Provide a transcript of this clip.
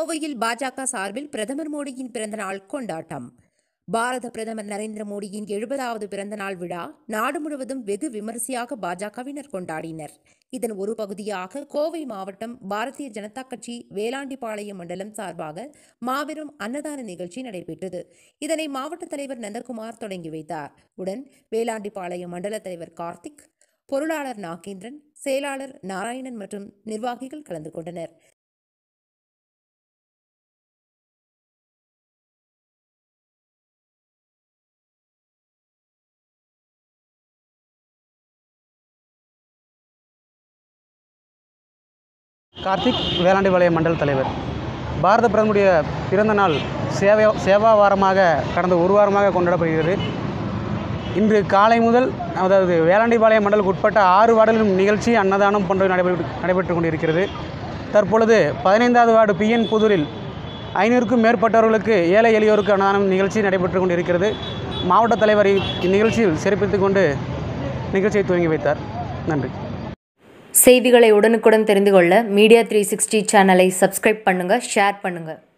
கோவையில் பாஜக சார்பில் பிரதமர் மோடியின் பிறந்தநாள் கொண்டாட்டம் பாரத பிரதமர் நரேந்திர மோடியின் எழுபதாவது பிறந்தநாள் விழா நாடு முழுவதும் வெகு விமரிசையாக பாஜகவினர் கொண்டாடினர் இதன் ஒரு பகுதியாக கோவை மாவட்டம் பாரதிய ஜனதா கட்சி வேலாண்டிபாளையம் மண்டலம் சார்பாக மாபெரும் அன்னதான நிகழ்ச்சி நடைபெற்றது இதனை மாவட்ட தலைவர் நந்தகுமார் தொடங்கி வைத்தார் உடன் வேலாண்டிபாளையம் மண்டல தலைவர் கார்த்திக் பொருளாளர் நாகேந்திரன் செயலாளர் நாராயணன் மற்றும் நிர்வாகிகள் கலந்து கொண்டனர் கார்த்திக் வேளாண்டிபாளையம் மண்டல தலைவர் பாரத பிரதமருடைய பிறந்த நாள் சேவை சேவா வாரமாக கடந்த ஒரு வாரமாக கொண்டாடப்படுகிறது இன்று காலை முதல் அதாவது வேளாண்டிபாளையம் மண்டலுக்கு உட்பட்ட ஆறு வார்டிலும் நிகழ்ச்சி அன்னதானம் போன்றவை நடைபெற்று நடைபெற்று கொண்டிருக்கிறது தற்பொழுது பதினைந்தாவது வார்டு பிஎன் புதூரில் ஐநூறுக்கும் மேற்பட்டவர்களுக்கு ஏழை எளியோருக்கு அன்னதானம் நிகழ்ச்சி நடைபெற்று கொண்டிருக்கிறது மாவட்ட தலைவர் இ- இந்நிகழ்ச்சியில் சிறப்பித்துக் கொண்டு நிகழ்ச்சியை துவங்கி வைத்தார் நன்றி செய்திகளை உடனுக்குடன் தெரிந்து கொள்ள மீடியா த்ரீ சிக்ஸ்டி சேனலை சப்ஸ்கிரைப் பண்ணுங்கள் ஷேர் பண்ணுங்கள்